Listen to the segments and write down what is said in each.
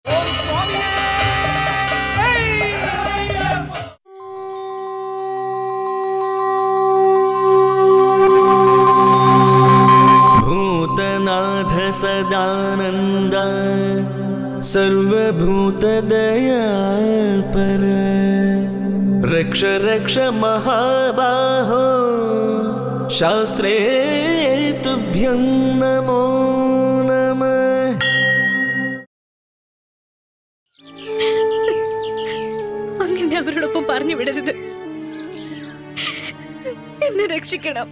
भूतनाथ सदानन्द सर्वभूतदया पर रक्ष रक्ष महाबाहो शास्त्रे तुभ्यं नमो नमः അങ്ങനെ അവരോടൊപ്പം പറഞ്ഞു വിടരുത് എന്നെ രക്ഷിക്കണം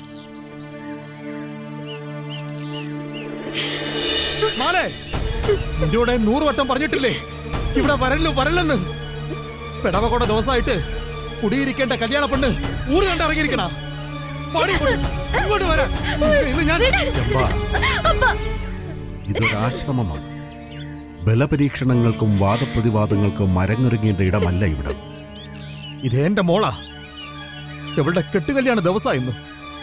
മാലേ നിന്നോട് നൂറ് വട്ടം പറഞ്ഞിട്ടില്ലേ ഇവിടെ വരല്ലോ വരല്ലെന്ന് പിടവകൊട ദിവസമായിട്ട് കുടിയിരിക്കേണ്ട കല്യാണ പെണ്ണ് ഊര് കണ്ട് ഇറങ്ങിയിരിക്കണ ഇങ്ങോട്ട് വരാൻ ഇന്ന് ഞാൻ അപ്പ ഇതൊരാശ്രമമാണ് ബലപരീക്ഷണങ്ങൾക്കും വാദപ്രതിവാദങ്ങൾക്കും മരങ്ങിറങ്ങേണ്ട ഇടമല്ല ഇവിടം ഇത് എന്റെ മോളാ ഇവളുടെ കെട്ടുകല്യാണ ദിവസമായിരുന്നു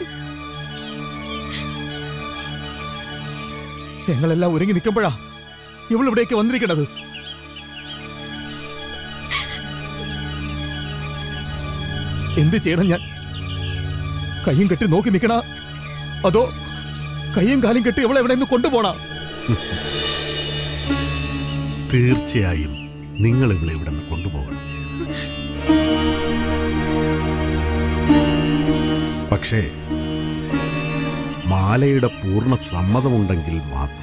ഞങ്ങളെല്ലാം ഒരുങ്ങി നിൽക്കുമ്പോഴാ ഇവൾ ഇവിടേക്ക് വന്നിരിക്കണത് എന്ത് ചെയ്യണം ഞാൻ കയ്യും കെട്ടി നോക്കി നിൽക്കണ അതോ കയ്യും കാലും കെട്ടി ഇവളെ എവിടെ നിന്ന് കൊണ്ടുപോണ തീർച്ചയായും നിങ്ങൾ ഇവിടെ ഇവിടെ നിന്ന് കൊണ്ടുപോകണം പക്ഷേ മാലയുടെ പൂർണ്ണ സമ്മതമുണ്ടെങ്കിൽ മാത്രം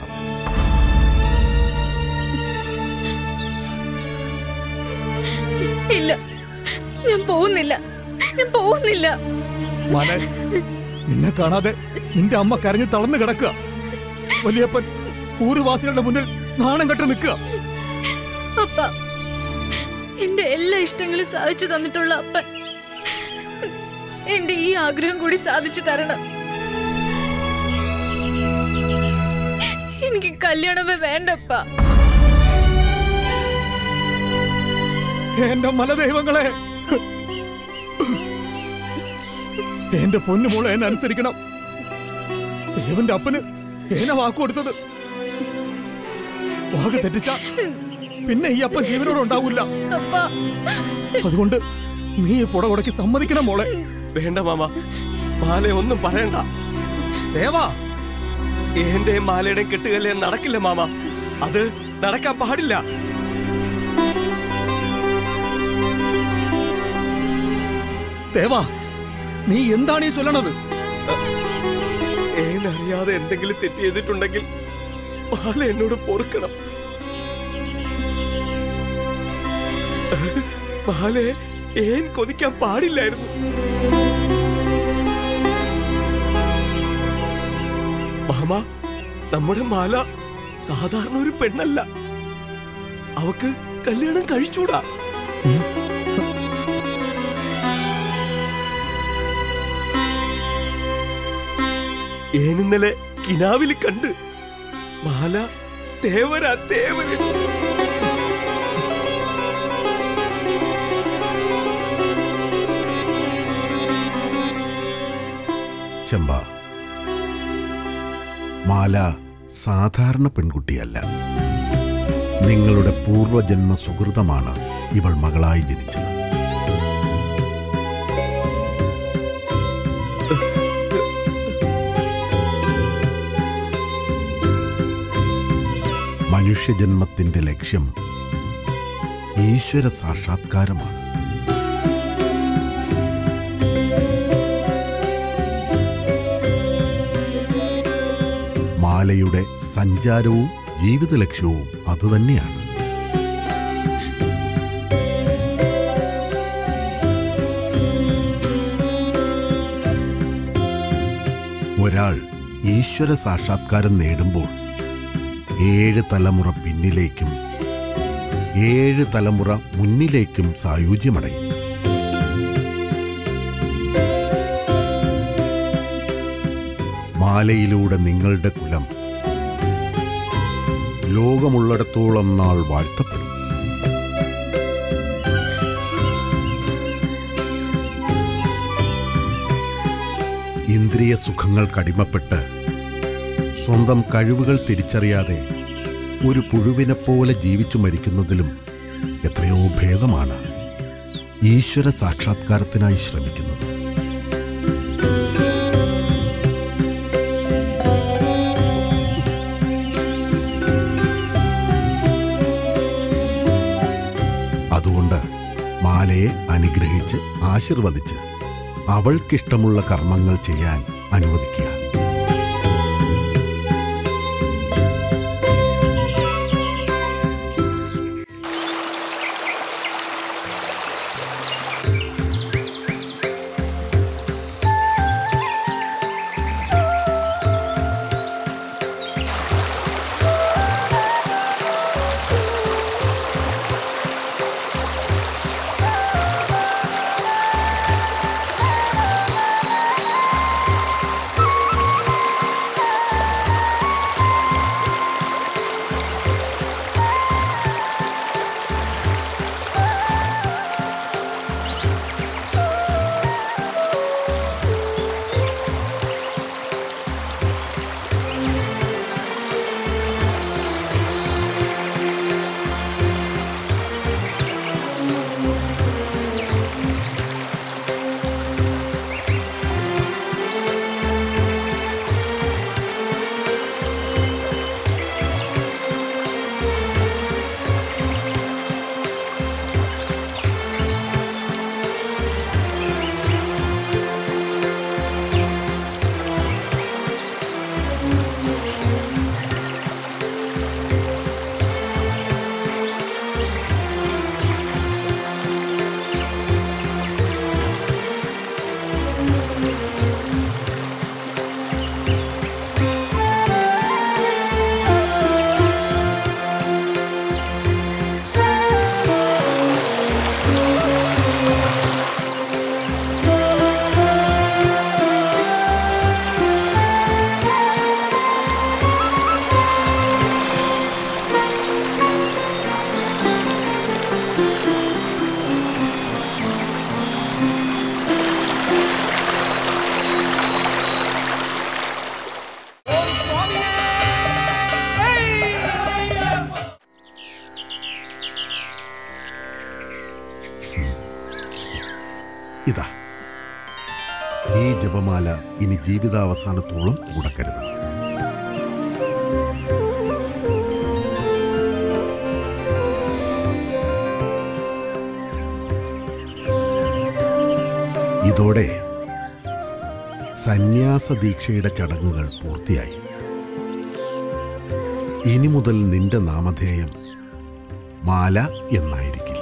ഇല്ല ഞാൻ പോകുന്നില്ല ഞാൻ പോകുന്നില്ല മാലെ നിന്നെ കാണാതെ നിന്റെ അമ്മ കരഞ്ഞ് തളർന്നു കിടക്കുക വലിയപ്പൻ ഊരുവാസികളുടെ മുന്നിൽ നാണം കെട്ട് നിൽക്കുക അപ്പ എന്റെ എല്ലാ ഇഷ്ടങ്ങളും സാധിച്ചു തന്നിട്ടുള്ള അപ്പൻ എന്റെ ഈ ആഗ്രഹം കൂടി സാധിച്ചു തരണം എനിക്ക് കല്യാണമേ വേണ്ടപ്പ എന്റെ മലദൈവങ്ങളെ എന്റെ പൊന്നുമോളെ എന്നെ അനുസരിക്കണം ദേവന്റെ അപ്പന് ഏന വാക്ക് കൊടുത്തത് വാക്ക് തെറ്റിച്ച പിന്നെ ഈ അപ്പൻ ജീവനോട് ഉണ്ടാവൂല അപ്പ അതുകൊണ്ട് നീ ഈ പുട ഉടക്കി സമ്മതിക്കണം മോളെ വേണ്ട മാമ മാല ഒന്നും പറയണ്ട ദേവാ എന്റെയും മാലയുടെയും കെട്ടുകല്ലേ നടക്കില്ല മാമ അത് നടക്കാൻ പാടില്ല ദേവാ നീ എന്താണ് ഈ ചൊല്ലണത് ഏനറിയാതെ എന്തെങ്കിലും തെറ്റ് ചെയ്തിട്ടുണ്ടെങ്കിൽ മാല എന്നോട് പൊറുക്കണം മാലയെ ഏൻ കൊതിക്കാൻ പാടില്ലായിരുന്നു മാമ നമ്മുടെ മാല സാധാരണ ഒരു പെണ്ണല്ല അവക്ക് കല്യാണം കഴിച്ചൂടാ ഏനിന്നലെ കിനാവിൽ കണ്ട് മാല തേവരാ തേവര് ചെമ്പ മാല സാധാരണ പെൺകുട്ടിയല്ല നിങ്ങളുടെ പൂർവജന്മ സുഹൃതമാണ് ഇവൾ മകളായി ജനിച്ചത് മനുഷ്യജന്മത്തിന്റെ ലക്ഷ്യം ഈശ്വര സാക്ഷാത്കാരമാണ് മാലയുടെ സഞ്ചാരവും ജീവിത ലക്ഷ്യവും അതുതന്നെയാണ് ഒരാൾ ഈശ്വര സാക്ഷാത്കാരം നേടുമ്പോൾ ഏഴ് തലമുറ പിന്നിലേക്കും ഏഴ് തലമുറ മുന്നിലേക്കും സായുജ്യമടയും മാലയിലൂടെ നിങ്ങളുടെ കുലം ലോകമുള്ളിടത്തോളം നാൾ വാഴ്ത്തപ്പെടും ഇന്ദ്രിയ സുഖങ്ങൾക്കടിമപ്പെട്ട് സ്വന്തം കഴിവുകൾ തിരിച്ചറിയാതെ ഒരു പുഴുവിനെപ്പോലെ ജീവിച്ചു മരിക്കുന്നതിലും എത്രയോ ഭേദമാണ് ഈശ്വര സാക്ഷാത്കാരത്തിനായി ശ്രമിക്കുന്നത് അതുകൊണ്ട് മാലയെ അനുഗ്രഹിച്ച് ആശീർവദിച്ച് അവൾക്കിഷ്ടമുള്ള കർമ്മങ്ങൾ ചെയ്യാൻ അനുവദിക്കുക ഇതാ ഈ ജപമാല ഇനി ജീവിതാവസാനത്തോളം കൂടെ കരുതണം ഇതോടെ സന്യാസ ദീക്ഷയുടെ ചടങ്ങുകൾ പൂർത്തിയായി ഇനി മുതൽ നിന്റെ നാമധേയം മാല എന്നായിരിക്കില്ല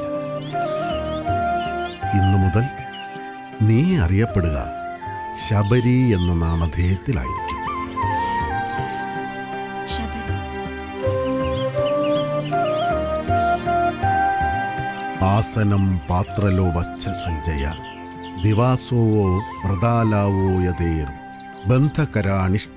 ഇന്നു മുതൽ നീ അറിയപ്പെടുക ശബരി എന്ന നാമധേയത്തിലായിരിക്കും ശബരി ആസനം പാത്രലോപശ്ച സഞ്ജയ ദിവാസോവോ വ്രതാലാവോ യതേർ ബന്ധകരാണിഷ്ട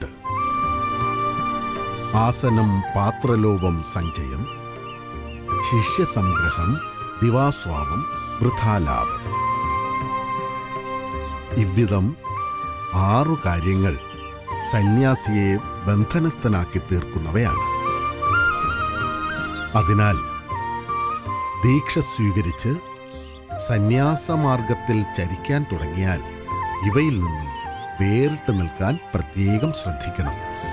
ആസനം പാത്രലോപം സഞ്ചയം ശിഷ്യസംഗ്രഹം ദിവാസ്വാപം വൃഥാലാപം ഇவ்விധം ആറു കാര്യങ്ങൾ സന്യാസിയെ ബന്ധനസ്ഥനാക്കി തീർക്കുന്നവയാണ് അതിനാൽ ദീക്ഷ സ്വീകരിച്ച് സന്യാസമാർഗത്തിൽ ചരിക്കാൻ തുടങ്ങിയാൽ ഇവയിൽ നിന്നും വേറിട്ട് നിൽക്കാൻ പ്രത്യേകം ശ്രദ്ധിക്കണം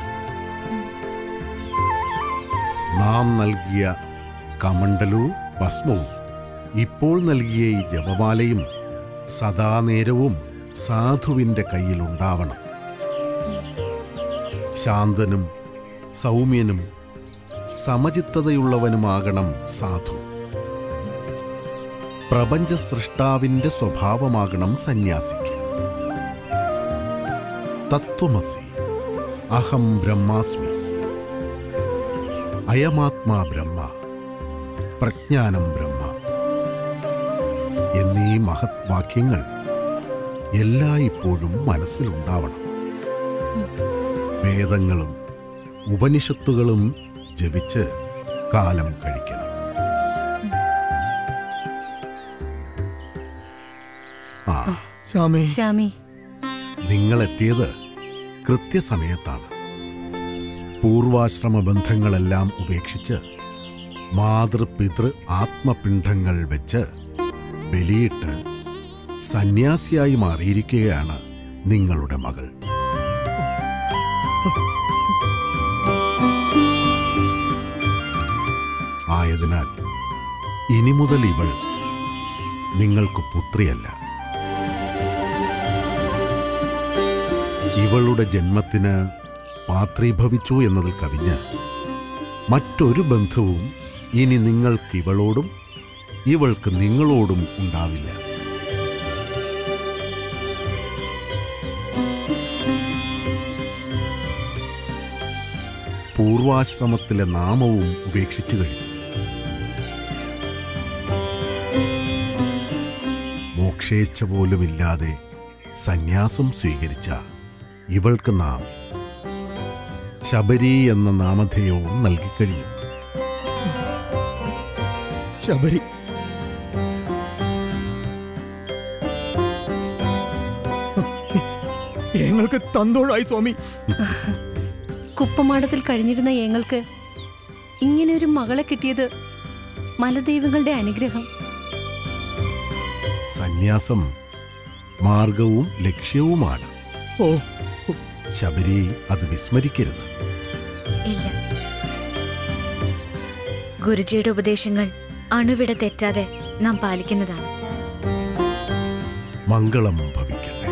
നാം നൽകിയ കമണ്ടലവും ഭസ്മവും ഇപ്പോൾ നൽകിയ ഈ ജപമാലയും സദാനേരവും സാധുവിൻ്റെ കയ്യിലുണ്ടാവണം ശാന്തനും സൗമ്യനും സമചിത്തതയുള്ളവനുമാകണം സാധു പ്രപഞ്ച സൃഷ്ടാവിന്റെ സ്വഭാവമാകണം സന്യാസിക്ക് തത്വമസി അഹം ബ്രഹ്മാസ്മി അയമാത്മാ ബ്രഹ്മ പ്രജ്ഞാനം ബ്രഹ്മ എന്നീ മഹത് വാക്യങ്ങൾ എല്ലായ്പ്പോഴും മനസ്സിലുണ്ടാവണം വേദങ്ങളും ഉപനിഷത്തുകളും ജപിച്ച് കാലം കഴിക്കണം ആ ശ്യാമേ ചാമി നിങ്ങളെത്തിയത് കൃത്യസമയത്താണ് പൂർവാശ്രമ ബന്ധങ്ങളെല്ലാം ഉപേക്ഷിച്ച് മാതൃപിതൃ ആത്മപിണ്ഡങ്ങൾ വെച്ച് ബലിയിട്ട് സന്യാസിയായി മാറിയിരിക്കുകയാണ് നിങ്ങളുടെ മകൾ ആയതിനാൽ ഇനി മുതൽ ഇവൾ നിങ്ങൾക്ക് പുത്രിയല്ല ഇവളുടെ ജന്മത്തിന് പാത്രീഭവിച്ചു എന്നതിൽ കവിഞ്ഞ് മറ്റൊരു ബന്ധവും ഇനി നിങ്ങൾക്ക് ഇവളോടും ഇവൾക്ക് നിങ്ങളോടും ഉണ്ടാവില്ല പൂർവാശ്രമത്തിലെ നാമവും ഉപേക്ഷിച്ചു കഴിഞ്ഞു മോക്ഷേച്ഛ പോലുമില്ലാതെ സന്യാസം സ്വീകരിച്ച ഇവൾക്ക് നാം ശബരി എന്ന നാമധേയവും നൽകിക്കഴിഞ്ഞു ശബരി ഞങ്ങൾക്ക് തന്തോഴായി സ്വാമി കുപ്പമാടത്തിൽ കഴിഞ്ഞിരുന്ന ഞങ്ങൾക്ക് ഇങ്ങനെ ഒരു മകളെ കിട്ടിയത് മലദൈവങ്ങളുടെ അനുഗ്രഹം സന്യാസം മാർഗവും ലക്ഷ്യവുമാണ് ഓ ശബരി അത് വിസ്മരിക്കരുത് ഇല്ല ഗുരുജിയുടെ ഉപദേശങ്ങൾ അണുവിട തെറ്റാതെ നാം പാലിക്കുന്നതാണ് മംഗളം ഭവിക്കട്ടെ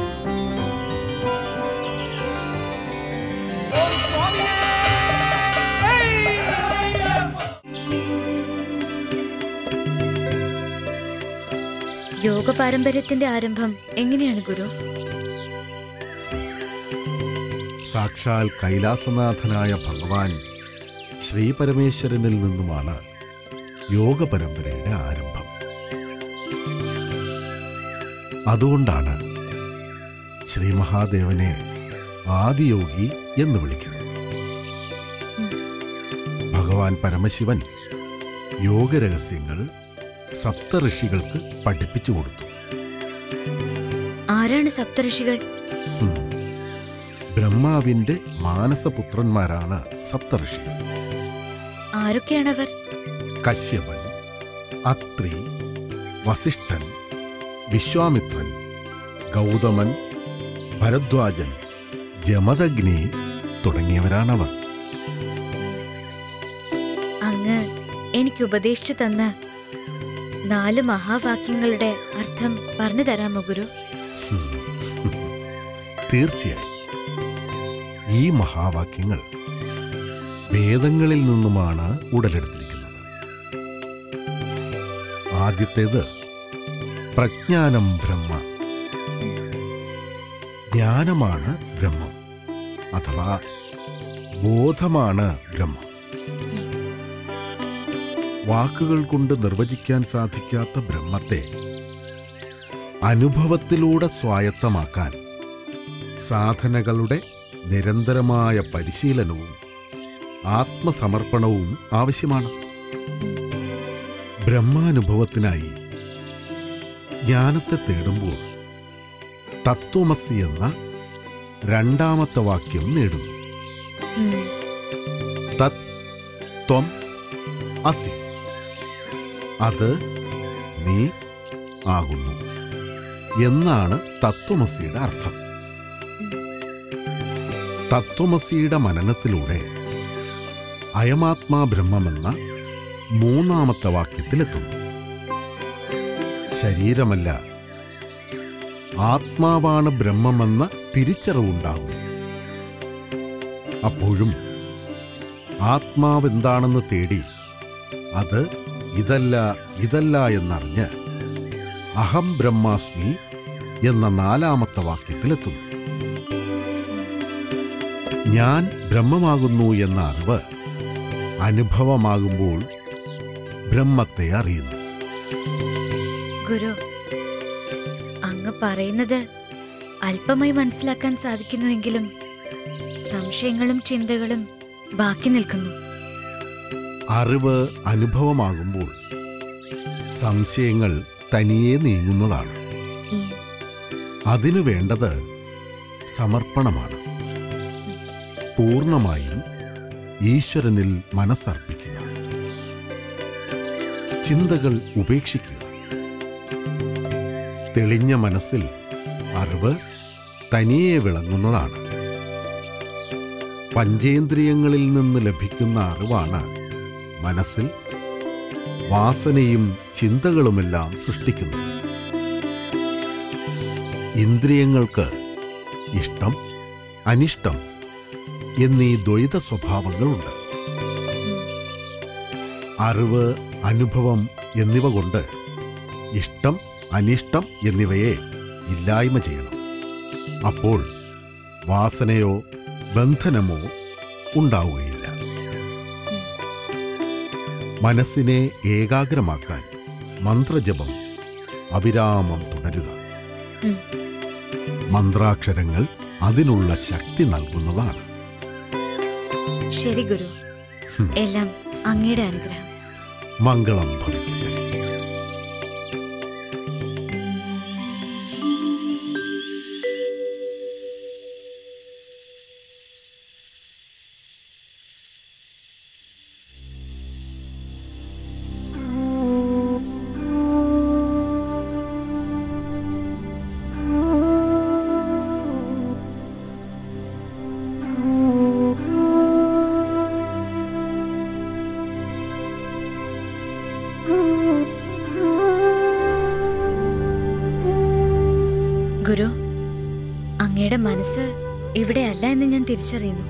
യോഗ പാരമ്പര്യത്തിന്റെ ആരംഭം എങ്ങനെയാണ് ഗുരു സാക്ഷാൽ കൈലാസനാഥനായ ഭഗവാൻ ശ്രീ പരമേശ്വരനിൽ നിന്നുമാണ് യോഗ പരമ്പരയുടെ ആരംഭം അതുകൊണ്ടാണ് ശ്രീ മഹാദേവനെ ആദിയോഗി എന്ന് വിളിക്കുന്നത് ഭഗവാൻ പരമശിവൻ യോഗരഹസ്യങ്ങൾ സപ്തഋഷികൾക്ക് പഠിപ്പിച്ചു കൊടുത്തു ആരാണ് സപ്തഋഷികൾ ഹും. ബ്രഹ്മാവിന്റെ മാനസപുത്രന്മാരാണ് സപ്തഋഷികൾ ആരൊക്കെയാണവർ കശ്യപൻ അത്രി വസിഷ്ഠൻ വിശ്വാമിത്രൻ ഗൗതമൻ ഭരദ്വാജൻ ജമദഗ്നി തുടങ്ങിയവരാണവർ അങ്ങ് എനിക്ക് ഉപദേശിച്ചു തന്ന നാല് മഹാവാക്യങ്ങളുടെ അർത്ഥം പറഞ്ഞു തരാമോ ഗുരു തീർച്ചയായും ഈ മഹാവാക്യങ്ങൾ വേദങ്ങളിൽ നിന്നുമാണ് ഉടലെടുത്തിരിക്കുന്നത് ആദ്യത്തേത് പ്രജ്ഞാനം ബ്രഹ്മ ജ്ഞാനമാണ് ബ്രഹ്മം അഥവാ ബോധമാണ് ബ്രഹ്മം വാക്കുകൾ കൊണ്ട് നിർവചിക്കാൻ സാധിക്കാത്ത ബ്രഹ്മത്തെ അനുഭവത്തിലൂടെ സ്വായത്തമാക്കാൻ സാധനകളുടെ നിരന്തരമായ പരിശീലനവും ആത്മസമർപ്പണവും ആവശ്യമാണ് ബ്രഹ്മാനുഭവത്തിനായി ജ്ഞാനത്തെ തേടുമ്പോൾ തത്വമസി എന്ന രണ്ടാമത്തെ വാക്യം നേടുന്നു ഉം. തത് ത്വം അസി അത് നീ ആകുന്നു എന്നാണ് തത്വമസിയുടെ അർത്ഥം തത്വമസിയുടെ മനനത്തിലൂടെ അയമാത്മാ ബ്രഹ്മമെന്ന മൂന്നാമത്തെ വാക്യത്തിലെത്തുന്നു ശരീരമല്ല ആത്മാവാണ് ബ്രഹ്മമെന്ന തിരിച്ചറിവുണ്ടാകും അപ്പോഴും ആത്മാവെന്താണെന്ന് തേടി അത് ഇതല്ല ഇതല്ല എന്നറിഞ്ഞ് അഹം ബ്രഹ്മാസ്മി എന്ന നാലാമത്തെ വാക്യത്തിലെത്തുന്നു ഞാൻ ബ്രഹ്മമാകുന്നു എന്ന അറിവ് അനുഭവമാകുമ്പോൾ ബ്രഹ്മത്തെ അറിയുന്നു ഗുരു അങ്ങ് പറയുന്നത് അല്പമായി മനസ്സിലാക്കാൻ സാധിക്കുന്നുവെങ്കിലും സംശയങ്ങളും ചിന്തകളും ബാക്കി നിൽക്കുന്നു അറിവ് അനുഭവമാകുമ്പോൾ സംശയങ്ങൾ തനിയെ നീങ്ങുന്നതാണ് ഉം. അതിനു വേണ്ടത് സമർപ്പണമാണ് പൂർണ്ണമായും ഈശ്വരനിൽ മനസ്സർപ്പിക്കുക ചിന്തകൾ ഉപേക്ഷിക്കുക തെളിഞ്ഞ മനസ്സിൽ അറിവ് തനിയെ വിളങ്ങുന്നതാണ് പഞ്ചേന്ദ്രിയങ്ങളിൽ നിന്ന് ലഭിക്കുന്ന അറിവാണ് മനസ്സിൽ വാസനയും ചിന്തകളുമെല്ലാം സൃഷ്ടിക്കുന്നത് ഇന്ദ്രിയങ്ങൾക്ക് ഇഷ്ടം അനിഷ്ടം എന്നീ ദ്വൈത സ്വഭാവങ്ങളുണ്ട് അറിവ് അനുഭവം എന്നിവ കൊണ്ട് ഇഷ്ടം അനിഷ്ടം എന്നിവയെ ഇല്ലായ്മ ചെയ്യണം അപ്പോൾ വാസനയോ ബന്ധനമോ ഉണ്ടാവുകയില്ല മനസ്സിനെ ഏകാഗ്രമാക്കാൻ മന്ത്രജപം അവിരാമം തുടരുക ഉം. മന്ത്രാക്ഷരങ്ങൾ അതിനുള്ള ശക്തി നൽകുന്നതാണ് ശരി ഗുരു എല്ലാം അങ്ങയുടെ അനുഗ്രഹം മംഗളം ഭവിക്കട്ടെ ഗുരു അങ്ങയുടെ മനസ്സ് ഇവിടെയല്ല എന്ന് ഞാൻ തിരിച്ചറിയുന്നു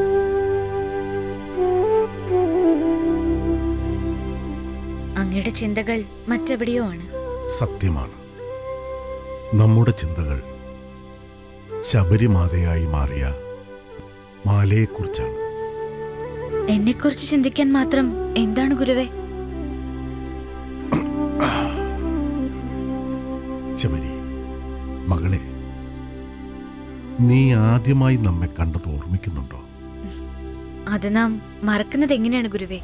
അങ്ങയുടെ ചിന്തകൾ മറ്റെവിടെയോ ആണ് സത്യമാണ് നമ്മുടെ ചിന്തകൾ ശബരിമാതയായി മാറിയ മാലയെക്കുറിച്ചാണ് എന്നെക്കുറിച്ച് ചിന്തിക്കാൻ മാത്രം എന്താണ് ഗുരുവേ ശബരി മകളെ നീ ആദ്യമായി നമ്മെ കണ്ടത് ഓർമ്മിക്കുന്നുണ്ടോ അത് നാം മറക്കുന്നത് എങ്ങനെയാണ് ഗുരുവേ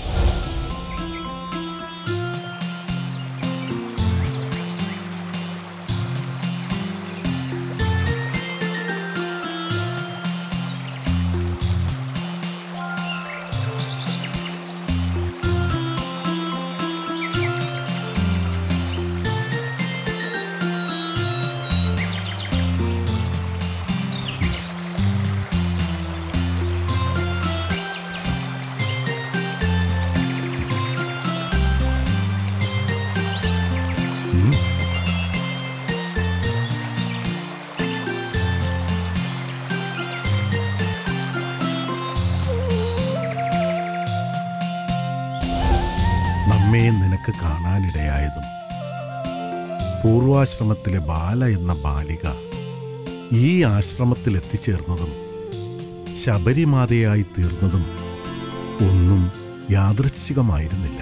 നമ്മെ നിനക്ക് കാണാനിടയായതും പൂർവാശ്രമത്തിലെ ബാല എന്ന ബാലിക ഈ ആശ്രമത്തിൽ എത്തിച്ചേർന്നതും ശബരിമാതയായി തീർന്നതും ഒന്നും യാദൃച്ഛികമായിരുന്നില്ല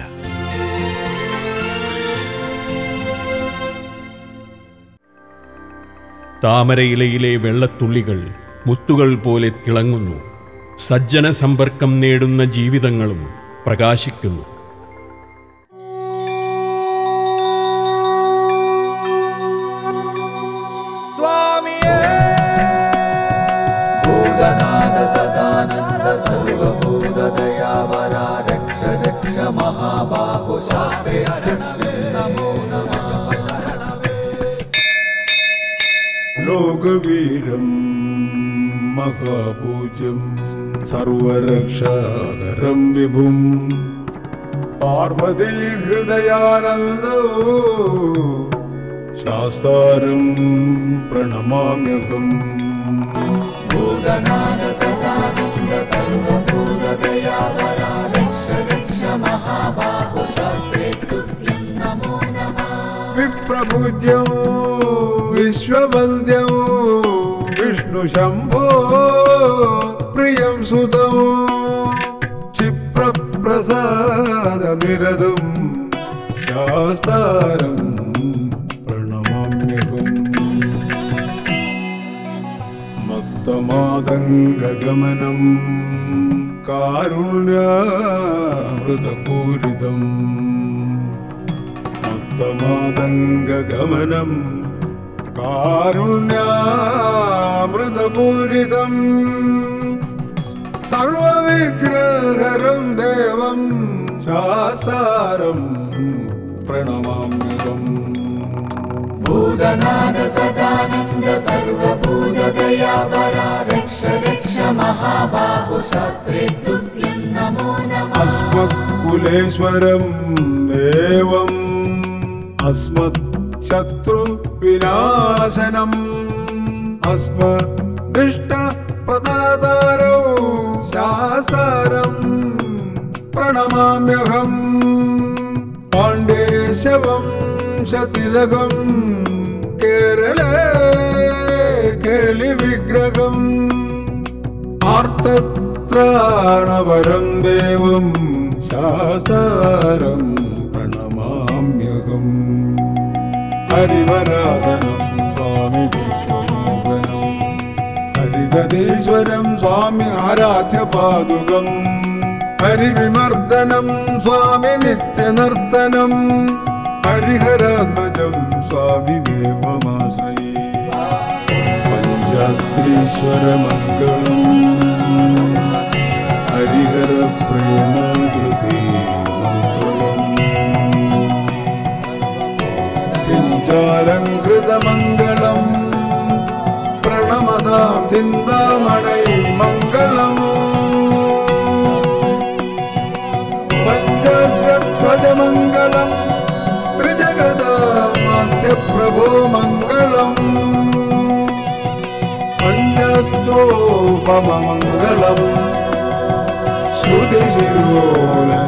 താമരയിലയിലെ വെള്ളത്തുള്ളികൾ മുത്തുകൾ പോലെ തിളങ്ങുന്നു സജ്ജന സമ്പർക്കം നേടുന്ന ജീവിതങ്ങളും പ്രകാശിക്കുന്നു ലോകവീരം മഹാപൂജ്യം സർവരക്ഷാകരം വിഭും പാർവതി ഹൃദയാനന്ദോ ശാസ്താരം പ്രണമാമ്യഹം വിപ്രപൂജ്യം വിശ്വവന്ദ്യം വിഷ്ണു ശംഭോ പ്രിയം സുതം ക്ഷിപ്രപ്രസാദ നിരതും ശാസ്താരം പ്രണമാമ്യഹം മത്തമാതംഗഗമനം കാരുണ്യാമൃതപൂരിതം മത്തമാതംഗഗമനം കാരുണ്യാമൃതപൂരിതം സർവവിഗ്രഹ ശാസ്താരം പ്രണമാമ്യകം अस्मत्कुलेश्वरं देवम् अस्मत् शत्रुविनाशनम् अस्मदिष्ट पदातारौ शासारम् प्रणमाम्यहम् पाण्डेशवं शतिलकम् केरळे केलिविग्रहम् ആർത്തത്രാണവരം ദേവം ശാസാരം പ്രണമാമ്യകം ഹരിവരാസനം സ്വാമി വിശ്വമോഹനം ഹരിതീശ്വരം സ്വാമി ആരാധ്യ പാതുകം ഹരിവിമർദ്ദനം സ്വാമി നിത്യനർത്തനം ഹരിഹരാത്മജം സ്വാമി ദേവമാശ്രയേ പഞ്ചാത്രീശ്വരമംഗളം ഹരിഹര പ്രേമാകൃതി മംഗളം പിഞ്ചാലങ്കൃതമംഗളം പ്രണമതാം ചിന്താമണൈ മംഗളം പഞ്ചാശധ്വജമംഗളം ത്രിജഗതാമാധ്യപ്രഭോ മംഗളം പഞ്ചസ്തോപമംഗളം ശ്രുതിശിരോല